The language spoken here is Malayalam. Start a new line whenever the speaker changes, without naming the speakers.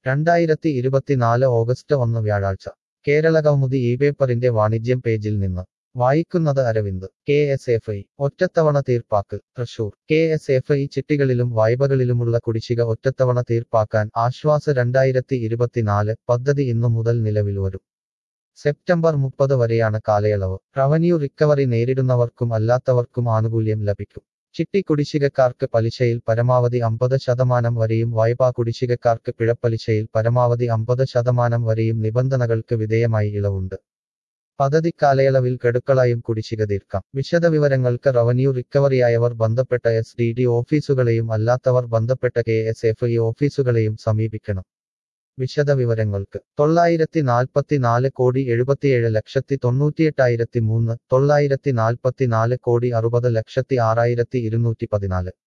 രണ്ടായിരത്തി ഇരുപത്തിനാല് ഓഗസ്റ്റ് ഒന്ന് വ്യാഴാഴ്ച കേരള കൗമുദി ഈ പേപ്പറിന്റെ വാണിജ്യം പേജിൽ നിന്ന് വായിക്കുന്നത് Aravind K S F I ഒറ്റത്തവണ തീർപ്പാക്കൽ Thrissur K S F I ചിട്ടികളിലും വായ്പകളിലുമുള്ള കുടിശ്ശിക ഒറ്റത്തവണ തീർപ്പാക്കാൻ ആശ്വാസ രണ്ടായിരത്തി ഇരുപത്തിനാല് പദ്ധതി ഇന്നു മുതൽ നിലവിൽ വരും സെപ്റ്റംബർ മുപ്പത് വരെയാണ് കാലയളവ് റവന്യൂ റിക്കവറി നേരിടുന്നവർക്കും അല്ലാത്തവർക്കും ആനുകൂല്യം ലഭിക്കും ചിട്ടി കുടിശ്ശികക്കാർക്ക് പലിശയിൽ പരമാവധി അമ്പത് ശതമാനം വരെയും വായ്പാ കുടിശ്ശികക്കാർക്ക് പിഴപ്പലിശയിൽ പരമാവധി അമ്പത് ശതമാനം വരെയും നിബന്ധനകൾക്ക് വിധേയമായി ഇളവുണ്ട് പദ്ധതി കാലയളവിൽ ഗഡുക്കളായും കുടിശ്ശിക തീർക്കാം വിശദവിവരങ്ങൾക്ക് റവന്യൂ റിക്കവറിയായവർ ബന്ധപ്പെട്ട എസ് ഡി ഡി ഓഫീസുകളെയും അല്ലാത്തവർ ബന്ധപ്പെട്ട കെ എസ് എഫ് ഐ ഓഫീസുകളെയും സമീപിക്കണം വിശദവിവരങ്ങൾക്ക് തൊള്ളായിരത്തി നാൽപ്പത്തിനാല് കോടി എഴുപത്തിയേഴ് ലക്ഷത്തി തൊണ്ണൂറ്റിയെട്ടായിരത്തി മൂന്ന് തൊള്ളായിരത്തി നാൽപ്പത്തിനാല് കോടി അറുപത് ലക്ഷത്തി ആറായിരത്തി ഇരുന്നൂറ്റി പതിനാല്